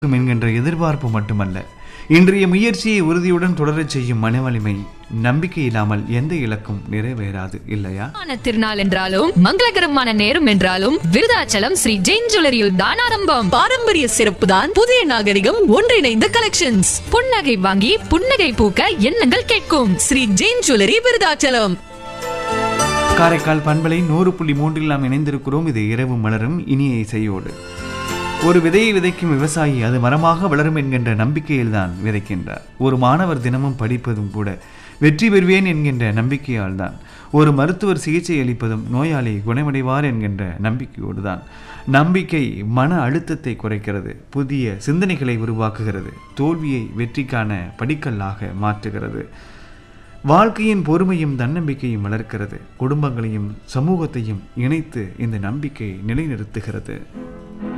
இருக்கும் என்கின்ற எதிர்பார்ப்பு மட்டுமல்ல இன்றைய முயற்சியை உறுதியுடன் தொடரச் செய்யும் மனவலிமை நம்பிக்கை இல்லாமல் எந்த இலக்கும் நிறைவேறாது இல்லையா மான திருநாள் என்றாலும் மங்களகரமான நேரம் என்றாலும் விருதாச்சலம் ஸ்ரீ ஜெயின் ஜுவல்லரியில் தான் ஆரம்பம் பாரம்பரிய சிறப்பு தான் புதிய நாகரிகம் ஒன்றிணைந்த கலெக்ஷன்ஸ் புன்னகை வாங்கி புன்னகை பூக்க எண்ணங்கள் கேட்கும் ஸ்ரீ ஜெயின் ஜுவல்லரி விருதாச்சலம் காரைக்கால் பண்பலை நூறு புள்ளி மூன்றில் நாம் இணைந்திருக்கிறோம் இது இரவு மலரும் இனிய இசையோடு ஒரு விதையை விதைக்கும் விவசாயி அது மரமாக வளரும் என்கின்ற நம்பிக்கையில் தான் விதைக்கின்றார் ஒரு மாணவர் தினமும் படிப்பதும் கூட வெற்றி பெறுவேன் என்கின்ற நம்பிக்கையால் தான் ஒரு மருத்துவர் சிகிச்சை அளிப்பதும் நோயாளி குணமடைவார் என்கின்ற நம்பிக்கையோடு தான் நம்பிக்கை மன அழுத்தத்தை குறைக்கிறது புதிய சிந்தனைகளை உருவாக்குகிறது தோல்வியை வெற்றிக்கான படிக்கல்லாக மாற்றுகிறது வாழ்க்கையின் பொறுமையும் தன்னம்பிக்கையும் வளர்க்கிறது குடும்பங்களையும் சமூகத்தையும் இணைத்து இந்த நம்பிக்கை நிலைநிறுத்துகிறது